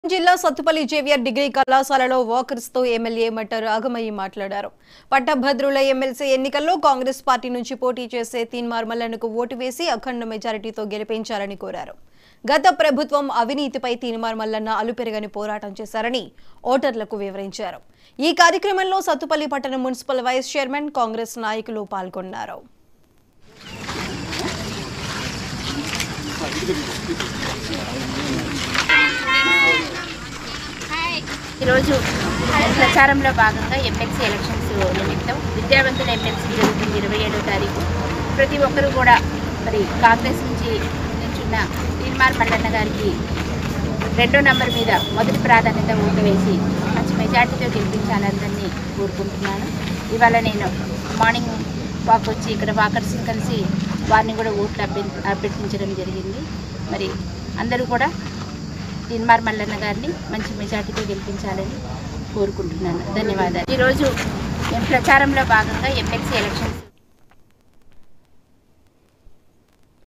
జిల్లా Sathupalli Xavier degree కళాశాలలో walkers తో ఎమ్మెల్యే మట్ట రాగమయ్యి మాట్లాడారు పట్టభద్రుల ఎమ్మెల్సీ ఎన్నికల్లో కాంగ్రెస్ పార్టీ నుంచి పోటీ చేసే తీన్మార్ మల్లన్నకు ఓటు వేసి అఖండ మెజారిటీతో గెలిపించాలని కోరారు గత ప్రభుత్వం అవినీతిపై తీన్మార్ మల్లన్న అలుపెరగని పోరాటం చేశారని ఓటర్లకు వివరించారు ఈ కార్యక్రమంలో సత్తుపల్లి పట్టణ మున్సిపల్ వైస్ చైర్మన్ కాంగ్రెస్ నాయకులు పాల్గొన్నారు ఈరోజు ప్రచారంలో భాగంగా ఎమ్మెల్సీ ఎలక్షన్స్ నిమిత్తం విద్యావంతుల ఎమ్మెల్సీ జరుగుతుంది ఇరవై ఏడో తారీఖు ప్రతి ఒక్కరూ కూడా మరి కాంగ్రెస్ నుంచి నిల్చున్న తీర్మార్ మల్లన్న గారికి రెండో నంబర్ మీద మొదటి ప్రాధాన్యత ఓటు వేసి మంచి మెజార్టీతో గెలిపించాలని కోరుకుంటున్నాను ఇవాళ నేను మార్నింగ్ వాక్ వచ్చి ఇక్కడ వాకర్స్ని కలిసి వారిని కూడా ఓట్లు అభ్య అభ్యర్థించడం జరిగింది మరి అందరూ కూడా తిన్మార్ మల్లన్న గారిని మంచి మెజార్టీతో గెలిపించాలని కోరుకుంటున్నాను ధన్యవాదాలు ఈరోజు మేము ప్రచారంలో భాగంగా ఎమ్మెల్సీ ఎలక్షన్స్